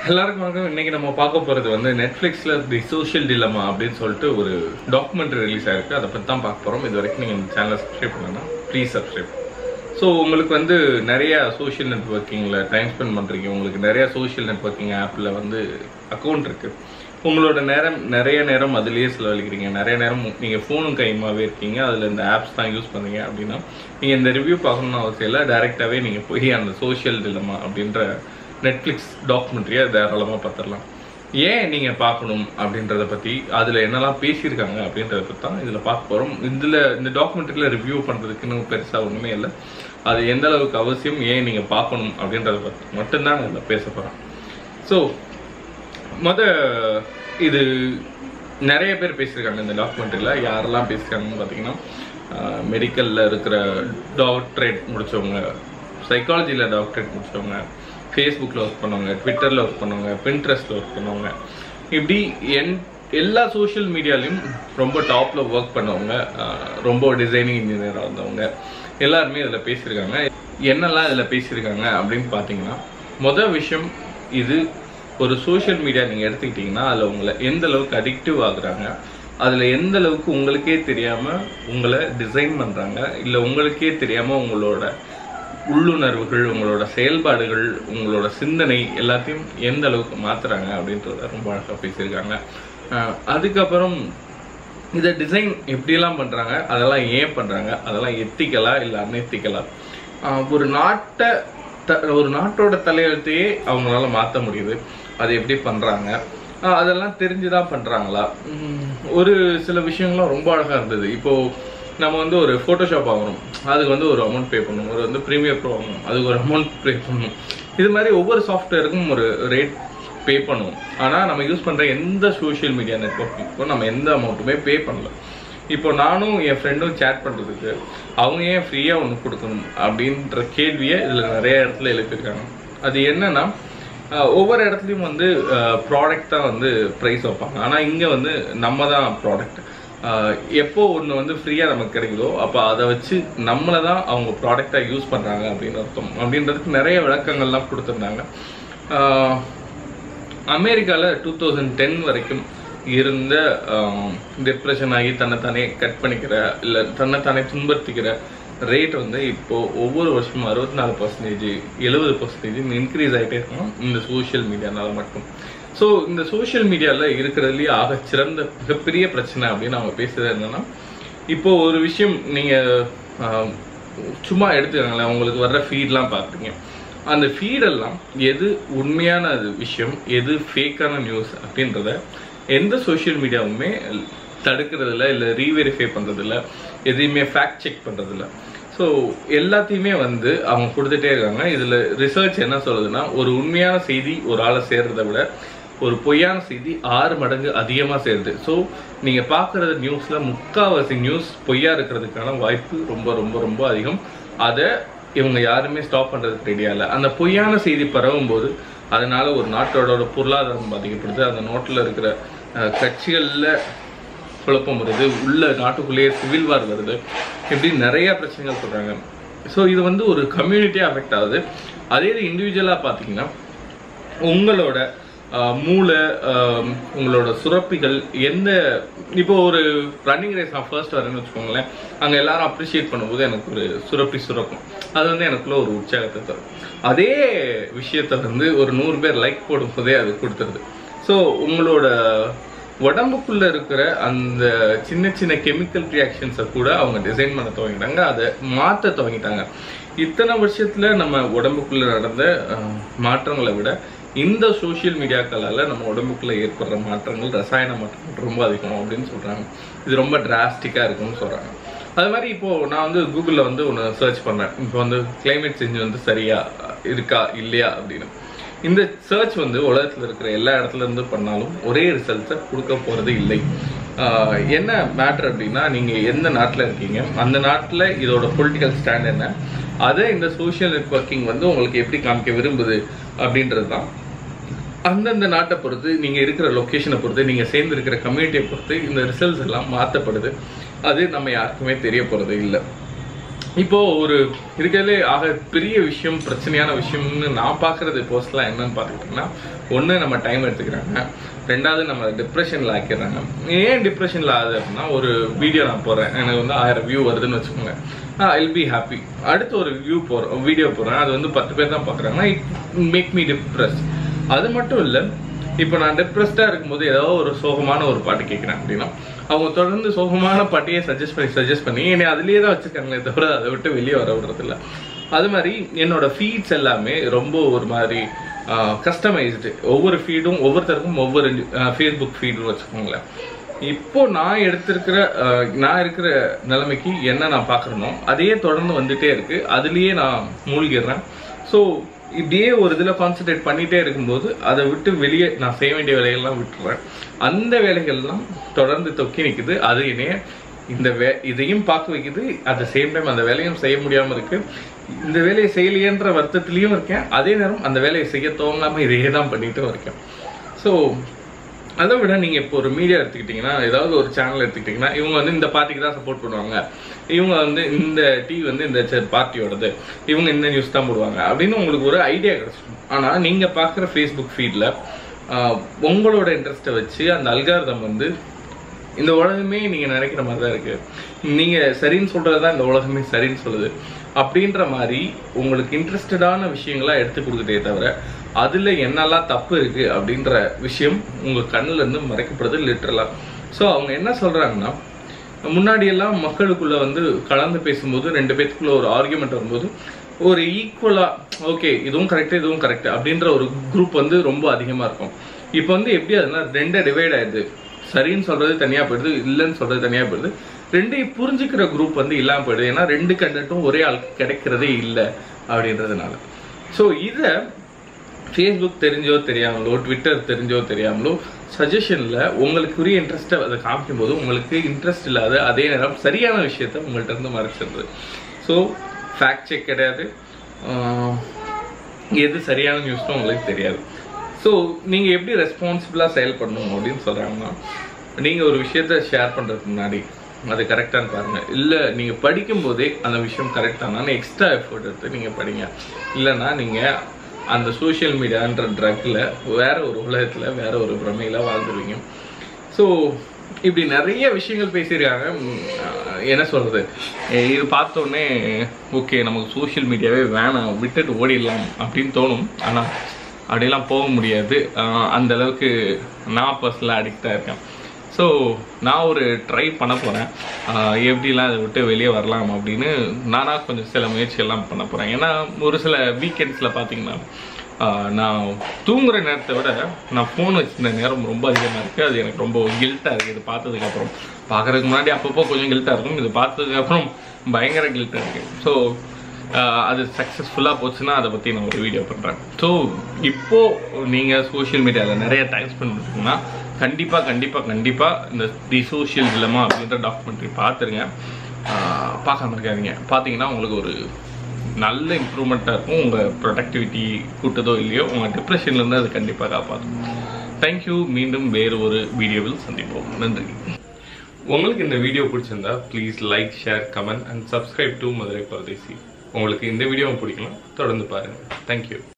எல்லாருக்கும் வணக்கம் இன்னைக்கு நம்ம பார்க்க போறது வந்து நெட்ஃபிளிக்ஸ்ல தி சோஷியல் டிலமா அப்படின்னு சொல்லிட்டு ஒரு டாக்குமெண்ட்ரி ரிலீஸ் ஆயிருக்கு அதை பத்தி தான் பார்க்க போறோம் இது வரைக்கும் நீங்க இந்த சேனலை சப்ஸ்கிரைப் பண்ணலன்னா ப்ளீஸ் சப்ஸ்கிரைப் ஸோ உங்களுக்கு வந்து நிறைய சோஷியல் நெட்ஒர்க்கிங்கில் டைம் ஸ்பெண்ட் பண்ணுறீங்க உங்களுக்கு நிறைய சோஷியல் நெட்ஒர்க்கிங் ஆப்பில் வந்து அக்கௌண்ட் இருக்கு உங்களோட நேரம் நிறைய நேரம் அதுலேயே செலவழிக்கிறீங்க நிறைய நேரம் நீங்கள் ஃபோனும் கைமாவே இருக்கீங்க அதில் இந்த ஆப்ஸ் தான் யூஸ் பண்ணுறீங்க அப்படின்னா நீங்கள் இந்த ரிவ்யூ பார்க்கணும்னு அவசியம் இல்லை டேரெக்டாகவே நீங்கள் போய் அந்த சோஷியல் டிலமா அப்படின்ற நெட்ஃப்ளிக்ஸ் டாக்குமெண்ட்ரியை தாராளமாக பார்த்துடலாம் ஏன் நீங்கள் பார்க்கணும் அப்படின்றத பற்றி அதில் என்னெல்லாம் பேசியிருக்காங்க அப்படின்றத பற்றி தான் இதில் பார்க்க போகிறோம் இதில் இந்த டாக்குமெண்ட்ரியில் ரிவ்யூ பண்ணுறதுக்குன்னு பெருசாக ஒன்றுமே இல்லை அது எந்த அளவுக்கு அவசியம் ஏன் நீங்கள் பார்க்கணும் அப்படின்றத பற்றி மட்டும்தான் இதில் பேச போகிறேன் ஸோ மொத இது நிறைய பேர் பேசியிருக்காங்க இந்த டாக்குமெண்ட்ரியில் யாரெல்லாம் பேசியிருக்காங்கன்னு பார்த்தீங்கன்னா மெடிக்கலில் இருக்கிற டாக்டரேட் முடித்தவங்க சைக்காலஜியில் டாக்டரேட் முடித்தவங்க ஃபேஸ்புக்கில் ஒர்க் பண்ணவங்க ட்விட்டரில் ஒர்க் பண்ணவங்க பின்ட்ரெஸ்ட்டில் ஒர்க் பண்ணவங்க இப்படி என் எல்லா சோஷியல் மீடியாலையும் ரொம்ப டாப்பில் ஒர்க் பண்ணவங்க ஆஹ் ரொம்ப டிசைனிங் இன்ஜினியராக இருந்தவங்க எல்லாருமே இதில் பேசியிருக்காங்க என்னெல்லாம் இதில் பேசியிருக்காங்க அப்படின்னு பார்த்தீங்கன்னா மொதல் விஷயம் இது ஒரு சோஷியல் மீடியா நீங்கள் எடுத்துக்கிட்டிங்கன்னா அதில் உங்களை எந்த அளவுக்கு அடிக்டிவ் ஆகுறாங்க அதில் எந்த அளவுக்கு உங்களுக்கே தெரியாமல் உங்களை டிசைன் பண்ணுறாங்க இல்லை உங்களுக்கே தெரியாமல் உங்களோட உள்ளுணர்வுகள் உங்களோட செயல்பாடுகள் உங்களோட சிந்தனை எல்லாத்தையும் எந்த அளவுக்கு மாத்துறாங்க அப்படின்றத ரொம்ப அழகாக பேசியிருக்காங்க அஹ் அதுக்கப்புறம் இதை டிசைன் எப்படியெல்லாம் பண்ணுறாங்க அதெல்லாம் ஏன் பண்ணுறாங்க அதெல்லாம் எத்திக்கலா இல்லை அன்எத்திக்கலா ஒரு நாட்டை த ஒரு நாட்டோட தலையெழுத்தையே அவங்களால மாற்ற முடியுது அது எப்படி பண்ணுறாங்க அதெல்லாம் தெரிஞ்சு தான் பண்ணுறாங்களா ஒரு சில விஷயங்கள்லாம் ரொம்ப அழகாக இருந்தது இப்போது நம்ம வந்து ஒரு ஃபோட்டோஷாப் வாங்குறோம் அதுக்கு வந்து ஒரு அமௌண்ட் பே பண்ணணும் ஒரு வந்து ப்ரீமியர் ப்ரோ வாங்கணும் அதுக்கு ஒரு அமௌண்ட் பே பண்ணணும் இது மாதிரி ஒவ்வொரு சாஃப்ட்வேருக்கும் ஒரு ரேட் பே பண்ணுவோம் ஆனால் நம்ம யூஸ் பண்ணுற எந்த சோஷியல் மீடியா நெட்ஒர்க்கிங்க்கும் நம்ம எந்த அமௌண்ட்டுமே பே பண்ணல இப்போ நானும் என் ஃப்ரெண்டும் சேட் பண்ணுறதுக்கு அவங்க ஏன் ஃப்ரீயாக ஒன்று கொடுக்கணும் அப்படின்ற கேள்வியை இதில் நிறைய இடத்துல எழுப்பியிருக்காங்க அது என்னன்னா அஹ், ஒவ்வொரு இடத்துலையும் வந்து ப்ராடக்ட் தான் வந்து ப்ரைஸ் வைப்பாங்க ஆனால் இங்கே வந்து நம்ம தான் ப்ராடக்ட் எப்போ ஒன்று வந்து ஃப்ரீயாக நமக்கு கிடைக்குதோ அப்போ அதை வச்சு நம்மளை தான் அவங்க ப்ராடக்டாக யூஸ் பண்ணுறாங்க அப்படின்னு அர்த்தம் அப்படின்றதுக்கு நிறைய விளக்கங்கள்லாம் கொடுத்துருந்தாங்க அமெரிக்காவில் டூ தௌசண்ட் டென் வரைக்கும் இருந்த டிப்ரெஷன் ஆகி தன்னைத்தானே கட் பண்ணிக்கிற இல்லை தன்னைத்தானே துன்புறுத்திக்கிற ரேட் வந்து இப்போ ஒவ்வொரு வருஷமும் அறுபத்தி நாலு பர்சன்டேஜ் எழுபது பர்சன்டேஜ் இன்க்ரீஸ் ஆகிட்டே இருக்கும் இந்த சோஷியல் மீடியானால மட்டும் ஸோ இந்த சோஷியல் மீடியாவில் இருக்கிறதுலேயே ஆக சிறந்த மிகப்பெரிய பிரச்சனை அப்படின்னு அவங்க பேசுறது என்னன்னா இப்போ ஒரு விஷயம் நீங்கள் சும்மா எடுத்துக்கோங்களேன் உங்களுக்கு வர்ற ஃபீட்லாம் பார்க்குறீங்க அந்த ஃபீடெல்லாம் எது உண்மையான அது விஷயம் எது ஃபேக்கான நியூஸ் அப்படின்றத எந்த சோஷியல் மீடியாவுமே தடுக்கிறதில்ல இல்லை ரீவெரிஃபை பண்ணுறதில்ல எதையுமே ஃபேக்ட் செக் பண்ணுறதில்ல ஸோ எல்லாத்தையுமே வந்து அவங்க கொடுத்துட்டே இருக்காங்க இதில் ரிசர்ச் என்ன சொல்லுதுன்னா ஒரு உண்மையான செய்தி ஒரு ஆளை சேர்றதை விட ஒரு பொய்யான செய்தி ஆறு மடங்கு அதிகமாக சேருது ஸோ நீங்கள் பார்க்குறது நியூஸில் முக்கால்வாசி நியூஸ் பொய்யா இருக்கிறதுக்கான வாய்ப்பு ரொம்ப ரொம்ப ரொம்ப அதிகம் அதை இவங்க யாருமே ஸ்டாப் பண்ணுறதுக்கு ரெடியாக இல்லை அந்த பொய்யான செய்தி பரவும் போது அதனால ஒரு நாட்டோட பொருளாதாரம் பாதிக்கப்படுது அந்த நாட்டில் இருக்கிற அஹ், கட்சிகளில் குழப்பம் வருது உள்ள நாட்டுக்குள்ளேயே சிவில் வார் வருது இப்படி நிறைய பிரச்சனைகள் சொல்கிறாங்க ஸோ இது வந்து ஒரு கம்யூனிட்டியாக அஃபெக்ட் ஆகுது அதே இது இண்டிவிஜுவலாக பார்த்தீங்கன்னா உங்களோட ஆஹ், மூளை ஆஹ், உங்களோட சுரப்பிகள் எந்த இப்போ ஒரு ரன்னிங் ரேஸ் நான் ஃபர்ஸ்ட் வரேன்னு வச்சுக்கோங்களேன் அங்கே எல்லாரும் அப்ரிஷியேட் பண்ணும்போது எனக்கு ஒரு சுரப்பி சுரக்கும் அது வந்து எனக்குள்ள ஒரு உற்சாகத்தை தரும் அதே விஷயத்த வந்து ஒரு நூறு பேர் லைக் போடும்போதே அது கொடுத்துருது ஸோ உங்களோட உடம்புக்குள்ள இருக்கிற அந்த சின்ன சின்ன கெமிக்கல் ரியாக்ஷன்ஸை கூட அவங்க டிசைன் பண்ண துவங்கிட்டாங்க அதை மாற்ற துவங்கிட்டாங்க இத்தனை வருஷத்துல நம்ம உடம்புக்குள்ள நடந்த அஹ், மாற்றங்களை விட இந்த சோஷியல் மீடியாக்களால நம்ம உடம்புக்குள்ள ஏற்படுற மாற்றங்கள் ரசாயன மாற்றங்கள் ரொம்ப அதிகம் அப்படின்னு சொல்றாங்க இது ரொம்ப டிராஸ்டிக்கா இருக்கும்னு சொல்றாங்க அது மாதிரி இப்போ நான் வந்து கூகுளில் வந்து ஒன்று சர்ச் பண்ணேன் இப்போ வந்து கிளைமேட் சேஞ்ச் வந்து சரியா இருக்கா இல்லையா அப்படின்னு இந்த சர்ச் வந்து உலகத்தில் இருக்கிற எல்லா இடத்துல இருந்து பண்ணாலும் ஒரே ரிசல்ட்ஸை கொடுக்க போகிறது இல்லை ஆஹ் என்ன மேட்ரு அப்படின்னா நீங்கள் எந்த நாட்டில் இருக்கீங்க அந்த நாட்டில் இதோட பொலிட்டிக்கல் ஸ்டாண்ட் என்ன அதை இந்த சோஷியல் நெட்வொர்க்கிங் வந்து உங்களுக்கு எப்படி காமிக்க விரும்புது அப்படின்றது தான் அந்தந்த நாட்டை பொறுத்து நீங்கள் இருக்கிற லொக்கேஷனை பொறுத்து நீங்கள் சேர்ந்து இருக்கிற கம்யூனிட்டியை பொறுத்து இந்த ரிசல்ட்ஸ் எல்லாம் மாற்றப்படுது அது நம்ம யாருக்குமே தெரிய போகிறது இல்லை இப்போ ஒரு இருக்கிறதுலே ஆக பெரிய விஷயம் பிரச்சனையான விஷயம்னு நான் பார்க்கறது போஸ்ட்லாம் என்னன்னு பார்த்துக்கிட்டிங்கன்னா ஒன்று நம்ம டைம் எடுத்துக்கிறாங்க ரெண்டாவது நம்ம டிப்ரெஷனில் ஆக்கிடுறாங்க ஏன் டிப்ரெஷனில் ஆகுது அப்படின்னா ஒரு வீடியோ நான் போடுறேன் எனக்கு வந்து ஆயிரம் வியூ வருதுன்னு வச்சுக்கோங்க ஐல் பி ஹாப்பி அடுத்து ஒரு வியூ போகிறோம் வீடியோ போடுறேன் அது வந்து பத்து பேர் தான் பார்க்குறாங்கன்னா இட் மேக் மீ டிப்ரெஸ் அது மட்டும் இல்லை இப்போ நான் டிப்ரெஸ்டாக இருக்கும்போது ஏதோ ஒரு சோகமான ஒரு பாட்டு கேட்குறேன் அப்படின்னா அவங்க தொடர்ந்து சோகமான பாட்டையே சஜஸ்ட் பண்ணி சஜஸ்ட் பண்ணி என்னை அதுலேயே தான் வச்சுருக்காங்களே தவிர அதை விட்டு வெளியே வர விடுறதில்ல அது மாதிரி என்னோட ஃபீட்ஸ் எல்லாமே ரொம்ப ஒரு மாதிரி கஸ்டமைஸ்டு ஒவ்வொரு ஃபீடும் ஒவ்வொருத்தருக்கும் ஒவ்வொரு ஃபேஸ்புக் ஃபீடுன்னு வச்சுக்கோங்களேன் இப்போ நான் எடுத்திருக்கிற அஹ், நான் இருக்கிற நிலைமைக்கு என்ன நான் பார்க்குறனோ அதையே தொடர்ந்து வந்துட்டே இருக்கு அதுலேயே நான் மூழ்கிடுறேன் ஸோ இப்படியே ஒரு இதில் கான்சென்ட்ரேட் பண்ணிட்டே இருக்கும்போது அதை விட்டு வெளியே நான் செய்ய வேண்டிய வேலைகள்லாம் விட்டுறேன் அந்த வேலைகள்லாம் தொடர்ந்து தொக்கி நிற்குது அது என்னைய இந்த வே இதையும் பார்க்க வைக்குது அட் த சேம் டைம் அந்த வேலையும் செய்ய முடியாமல் இருக்கு இந்த வேலையை செய்யலையேன்ற வருத்தத்துலேயும் இருக்கேன் அதே நேரம் அந்த வேலையை செய்ய துவங்காமல் இதையே தான் பண்ணிட்டும் இருக்கேன் ஸோ அதை விட நீங்கள் இப்போ ஒரு மீடியா எடுத்துக்கிட்டிங்கன்னா ஏதாவது ஒரு சேனல் எடுத்துக்கிட்டிங்கன்னா இவங்க வந்து இந்த பார்ட்டிக்கு தான் சப்போர்ட் பண்ணுவாங்க இவங்க வந்து இந்த டிவி வந்து இந்த பார்ட்டியோடது இவங்க இந்த நியூஸ் தான் போடுவாங்க அப்படின்னு உங்களுக்கு ஒரு ஐடியா கிடைச்சிடும் ஆனால் நீங்கள் பார்க்குற ஃபேஸ்புக் ஃபீடில் உங்களோட இன்ட்ரெஸ்ட்டை வச்சு அந்த அல்காரதம் வந்து இந்த உலகமே நீங்கள் நினைக்கிற மாதிரி தான் இருக்குது நீங்கள் சரின்னு சொல்கிறது தான் இந்த உலகமே சரின்னு சொல்லுது அப்படின்ற மாதிரி உங்களுக்கு இன்ட்ரெஸ்டடான விஷயங்களா எடுத்து கொடுக்குதே தவிர அதில் என்னெல்லாம் தப்பு இருக்குது அப்படின்ற விஷயம் உங்கள் கண்ணுல இருந்து மறைக்கப்படுது லிட்ரலாக ஸோ அவங்க என்ன சொல்கிறாங்கன்னா முன்னாடி எல்லாம் மக்களுக்குள்ள வந்து கலந்து பேசும்போது ரெண்டு பேத்துக்குள்ள ஒரு ஆர்கியூமெண்ட் வரும்போது ஒரு ஈக்குவலா ஓகே இதுவும் கரெக்ட் இதுவும் கரெக்ட் அப்படின்ற ஒரு குரூப் வந்து ரொம்ப அதிகமா இருக்கும் இப்போ வந்து எப்படி அதுனா ரெண்டா டிவைட் ஆயிடுது சரின்னு சொல்றது தனியா போயிடுது இல்லைன்னு சொல்றது தனியா போயிடுது ரெண்டையும் புரிஞ்சுக்கிற குரூப் வந்து இல்லாம போயிடுது ஏன்னா ரெண்டு கண்டட்டும் ஒரே ஆளுக்கு கிடைக்கிறதே இல்லை அப்படின்றதுனால ஸோ இதை ஃபேஸ்புக் தெரிஞ்சோ தெரியாமலோ ட்விட்டர் தெரிஞ்சோ தெரியாமலோ சஜஷனில் உங்களுக்குரிய இன்ட்ரெஸ்ட்டை அதை காமிக்கும் போது உங்களுக்கு இன்ட்ரெஸ்ட் இல்லாத அதே நேரம் சரியான விஷயத்த உங்கள்கிட்ட இருந்து மறைச்சிடுது ஸோ ஃபேக்ட் செக் கிடையாது ஆஹ் எது சரியான நியூஸ்னு உங்களுக்கு தெரியாது ஸோ நீங்கள் எப்படி ரெஸ்பான்சிபிளாக செயல்படணும் அப்படின்னு சொல்கிறாங்கன்னா நீங்கள் ஒரு விஷயத்த ஷேர் பண்ணுறதுக்கு முன்னாடி அது கரெக்டானு பாருங்கள் இல்லை நீங்கள் படிக்கும்போதே அந்த விஷயம் கரெக்டானான்னு எக்ஸ்ட்ரா எஃபர்ட் எடுத்து நீங்கள் படிங்க இல்லைன்னா நீங்கள் அந்த சோஷியல் மீடியான்ற ட்ரக்கில் வேற ஒரு உலகத்தில் வேற ஒரு பிரமையில் வாழ்ந்துருவீங்க ஸோ இப்படி நிறைய விஷயங்கள் பேசியிருக்காங்க உம், அஹ் என்ன சொல்கிறது இது பார்த்தோன்னே ஓகே நமக்கு சோஷியல் மீடியாவே வேணாம் விட்டுட்டு ஓடிடலாம் அப்படின்னு தோணும் ஆனால் அப்படிலாம் போக முடியாது அஹ் அந்த அளவுக்கு நான் பர்சனலாக அடிக்டாக இருக்கேன் ஸோ நான் ஒரு ட்ரை பண்ண போகிறேன் எப்படிலாம் அதை விட்டு வெளியே வரலாம் அப்படின்னு நானாக கொஞ்சம் சில முயற்சிகள்லாம் பண்ண போகிறேன் ஏன்னா ஒரு சில வீக்கெண்ட்ஸில் பார்த்தீங்கன்னா ஆஹ் நான் தூங்குற நேரத்தை விட நான் ஃபோன் வச்சிருந்த நேரம் ரொம்ப அதிகமாக இருக்குது அது எனக்கு ரொம்ப கில்ட்டாக இருக்குது இது பார்த்ததுக்கப்புறம் பார்க்குறதுக்கு முன்னாடி அப்பப்போ கொஞ்சம் கில்ட்டாக இருக்கும் இது பார்த்ததுக்கப்புறம் பயங்கர கில்ட்டாக இருக்குது ஸோ அது சக்ஸஸ்ஃபுல்லாக போச்சுன்னா அதை பற்றி நான் ஒரு வீடியோ பண்ணுறேன் ஸோ இப்போது நீங்கள் சோஷியல் மீடியாவில் நிறைய டைம் ஸ்பெண்ட் பண்ணிட்டீங்கன்னா கண்டிப்பாக கண்டிப்பாக கண்டிப்பாக இந்த தி சோஷியல் டிலமா அப்படின்ற டாக்குமெண்ட்ரி பார்த்துருங்க ஆஹ் பார்க்காம இருக்காதீங்க பார்த்தீங்கன்னா உங்களுக்கு ஒரு நல்ல இம்ப்ரூவ்மெண்ட்டாக இருக்கும் உங்கள் ப்ரொடக்டிவிட்டி கூட்டதோ இல்லையோ உங்கள் டிப்ரெஷன்லேருந்து அது கண்டிப்பாக காப்பாற்றும் தேங்க்யூ மீண்டும் வேறு ஒரு வீடியோவில் சந்திப்போம் நன்றி உங்களுக்கு இந்த வீடியோ பிடிச்சிருந்தா please like share comment and subscribe to Madurai Paradesi உங்களுக்கு இந்த வீடியோவும் பிடிக்கலாம் தொடர்ந்து பாருங்கள் தேங்க்யூ